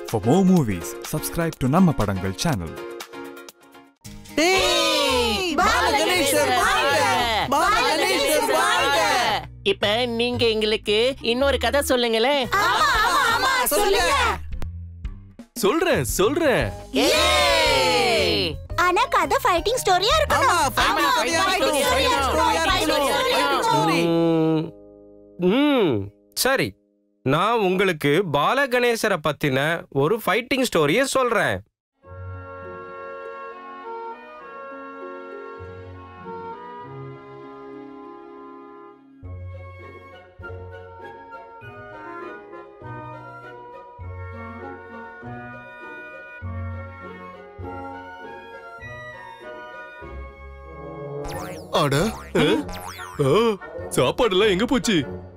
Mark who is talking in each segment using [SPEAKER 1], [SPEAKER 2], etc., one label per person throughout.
[SPEAKER 1] For more movies, subscribe to Namma Padangal channel.
[SPEAKER 2] டேய், பாலகணேசர் வாழ்க! பாலகணேசர் வாழ்க!
[SPEAKER 3] இப்ப நீங்க எங்களுக்கு இன்னொரு கதை சொல்லுங்களேன்
[SPEAKER 2] ஆமா, ஆமா, ஆமா, சொல்லுங்க.
[SPEAKER 4] சொல்றேன் சொல்றேன்
[SPEAKER 3] ஏய்!
[SPEAKER 5] ஆனா கதை ஃபைட்டிங் ஸ்டோரியா
[SPEAKER 2] ஆமா,
[SPEAKER 5] இருக்கணும்
[SPEAKER 2] fighting
[SPEAKER 3] ஆமா,
[SPEAKER 2] story,
[SPEAKER 3] fighting
[SPEAKER 2] fighting
[SPEAKER 3] story,
[SPEAKER 2] story,
[SPEAKER 3] fighting
[SPEAKER 2] story,
[SPEAKER 3] story,
[SPEAKER 2] fighting
[SPEAKER 3] fighting
[SPEAKER 2] story.
[SPEAKER 4] ம், ம், சரி நான் உங்களுக்கு பாலகணேசரை பத்தின ஒரு ஃபைட்டிங் ஸ்டோரியை சொல்றேன்
[SPEAKER 6] அட
[SPEAKER 4] சாப்பாடுலாம் எங்க போச்சு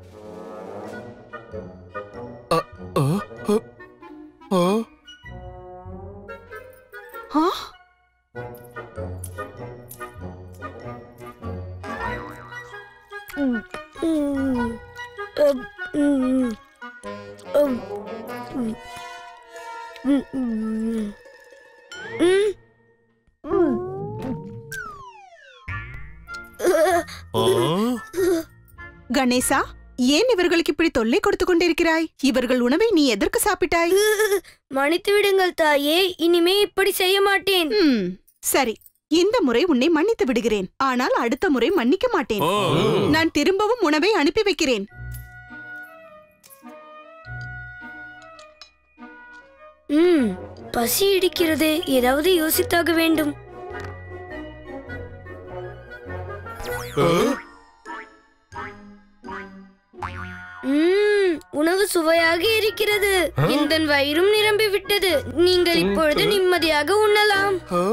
[SPEAKER 6] அ, அ, அ.
[SPEAKER 2] ஆ?
[SPEAKER 6] ஆ?
[SPEAKER 2] கணேசா ஏன் இவர்களுக்கு இப்படி தொல்லை கொடுத்து கொண்டிருக்கிறாய் இவர்கள் உணவை நீ எதற்கு சாப்பிட்டாய்
[SPEAKER 5] மன்னித்து விடுங்கள் தாயே இனிமே இப்படி செய்ய மாட்டேன்
[SPEAKER 2] ம், சரி இந்த முறை உன்னை மன்னித்து விடுகிறேன் ஆனால் அடுத்த முறை மன்னிக்க மாட்டேன் நான் திரும்பவும் உணவை அனுப்பி வைக்கிறேன்
[SPEAKER 5] ம் பசி இடிக்கிறது ஏதாவது யோசித்தாக வேண்டும் ம், உணவு சுவையாக இருக்கிறது இந்த வயிறும் நிரம்பி விட்டது நீங்கள் இப்பொழுது நிம்மதியாக உண்ணலாம்
[SPEAKER 6] ஆ?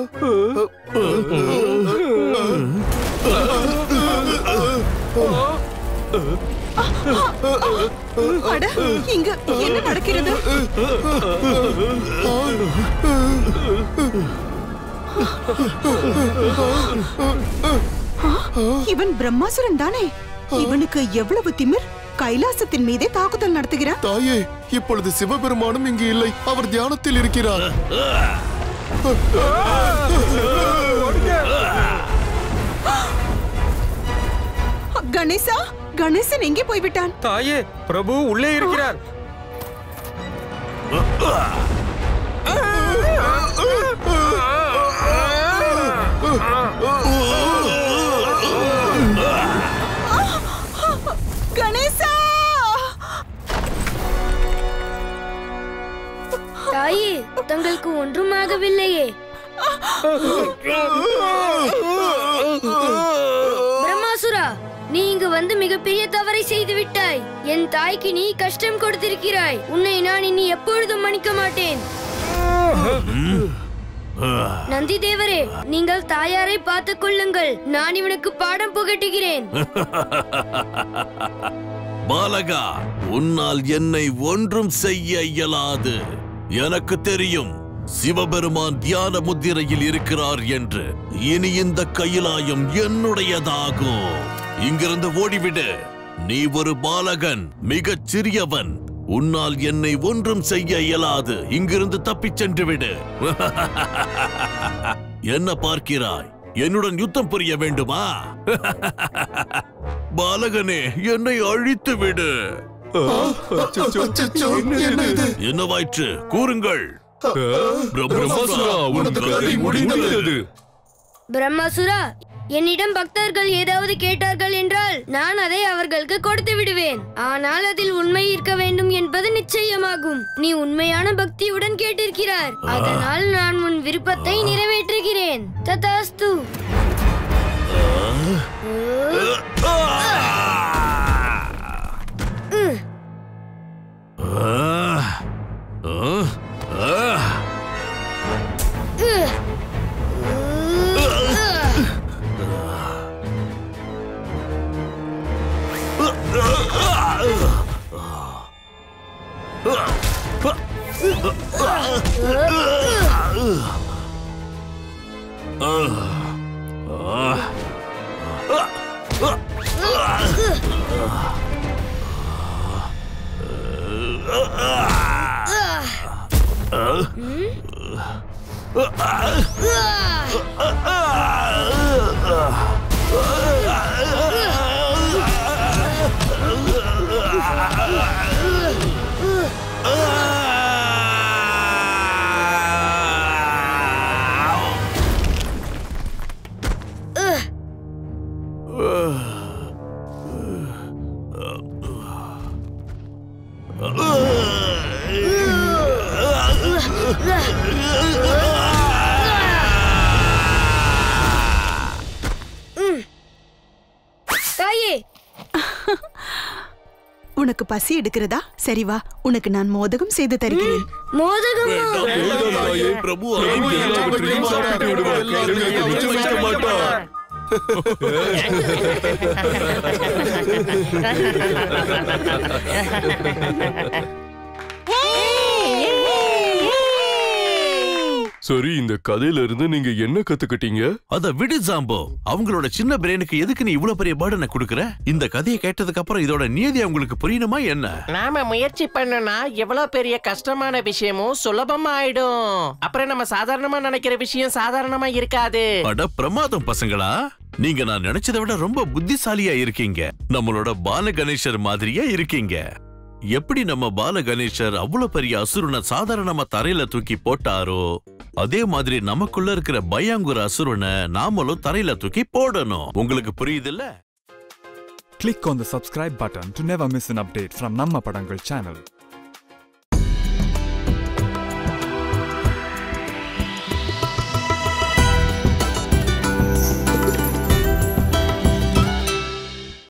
[SPEAKER 2] அட இங்க என்ன நடக்கிறது ஆ, இவன் பிரம்மாசுரன் தானே இவனுக்கு எவ்வளவு திமிர் கைலாசத்தின் மீதே தாக்குதல் நடத்துகிறான்
[SPEAKER 6] தாயே இப்பொழுது சிவபெருமானும் இங்கு இல்லை அவர் தியானத்தில் இருக்கிறார்
[SPEAKER 2] கணேசா கணேசன் எங்கே போய்விட்டான்
[SPEAKER 4] தாயே பிரபு உள்ளே இருக்கிறார்
[SPEAKER 2] கணேசா
[SPEAKER 5] தாயே தங்களுக்கு ஒன்றும் ஆகவில்லையே பிரம்மாசுரா நீ இங்கு வந்து மிகப்பெரிய தவறை செய்து விட்டாய் என் தாய்க்கு நீ கஷ்டம் கொடுத்திருக்கிறாய் உன்னை நான் இனி எப்பொழுதும் மன்னிக்க மாட்டேன் நந்தி தேவரே நீங்கள் தாயாரை பார்த்துக் கொள்ளுங்கள் நான் இவனுக்கு பாடம் புகட்டுகிறேன்
[SPEAKER 7] பாலகா உன்னால் என்னை ஒன்றும் செய்ய இயலாது எனக்கு தெரியும் சிவபெருமான் தியான முத்திரையில் இருக்கிறார் என்று இனி இந்த கைலாயம் என்னுடையதாகும் இங்கிருந்து ஓடிவிடு நீ ஒரு பாலகன் மிகச் சிறியவன் உன்னால் என்னை ஒன்றும் செய்ய இயலாது இங்கிருந்து தப்பிச் சென்று விடு என்ன பார்க்கிறாய் என்னுடன் யுத்தம் புரிய வேண்டுமா பாலகனே என்னை அழித்து விடு
[SPEAKER 6] அச்சச்சோ, என்ன இது
[SPEAKER 7] என்னவாயிற்று கூறுங்கள்
[SPEAKER 6] பிரம்மாசுரா, உனது கதை முடிந்தது.
[SPEAKER 5] பிரம்மாசுரா என்னிடம் பக்தர்கள் ஏதாவது கேட்டார்கள் என்றால் நான் அதை அவர்களுக்கு கொடுத்து விடுவேன் ஆனால் அதில் உண்மை இருக்க வேண்டும் என்பது நிச்சயமாகும் நீ உண்மையான பக்தியுடன் கேட்டிருக்கிறார் அதனால் நான் உன் விருப்பத்தை நிறைவேற்றுகிறேன் ததாஸ்து தாயே
[SPEAKER 2] உனக்கு பசி எடுக்கிறதா சரி வா உனக்கு நான் மோதகம் செய்து தருகிறேன்
[SPEAKER 5] மோதகமா
[SPEAKER 7] பிரபு
[SPEAKER 6] எல்லாவற்றையும் சாப்பிட்டு விடுவார். எல்லாரையும் மிச்சம் வைக்க மாட்டார்.
[SPEAKER 8] சரி இந்த கதையில இருந்து நீங்க என்ன கத்துக்கிட்டீங்க
[SPEAKER 7] அத விடு ஜாம்போ அவங்களோட சின்ன பிரெயினுக்கு எதுக்கு நீ இவ்வளவு பெரிய பேர்டனை கொடுக்குற இந்த கதையை கேட்டதுக்கு அப்புறம் இதோட நியதி அவங்களுக்கு புரியணுமா என்ன
[SPEAKER 3] நாம முயற்சி பண்ணனா எவ்வளவு பெரிய கஷ்டமான விஷயமும் சுலபமா ஆயிடும் அப்புறம் நம்ம சாதாரணமா நினைக்கிற விஷயம் சாதாரணமா இருக்காது
[SPEAKER 7] அட பிரமாதம் பசங்களா நீங்க நான் நினைச்சதை விட ரொம்ப புத்திசாலியா இருக்கீங்க நம்மளோட பால கணேசர் மாதிரியா இருக்கீங்க எப்படி நம்ம பால கணேசர் அவ்வளவு பெரிய அசுரனை சாதாரணமா தரையில தூக்கி போட்டாரோ அதே மாதிரி நமக்குள்ள இருக்கிற பயங்குற அசுரனை நாமளும் தரையில தூக்கி போடணும் உங்களுக்கு புரியுதுல்ல
[SPEAKER 1] Click on the subscribe button to never miss an update from Namma Padangal channel.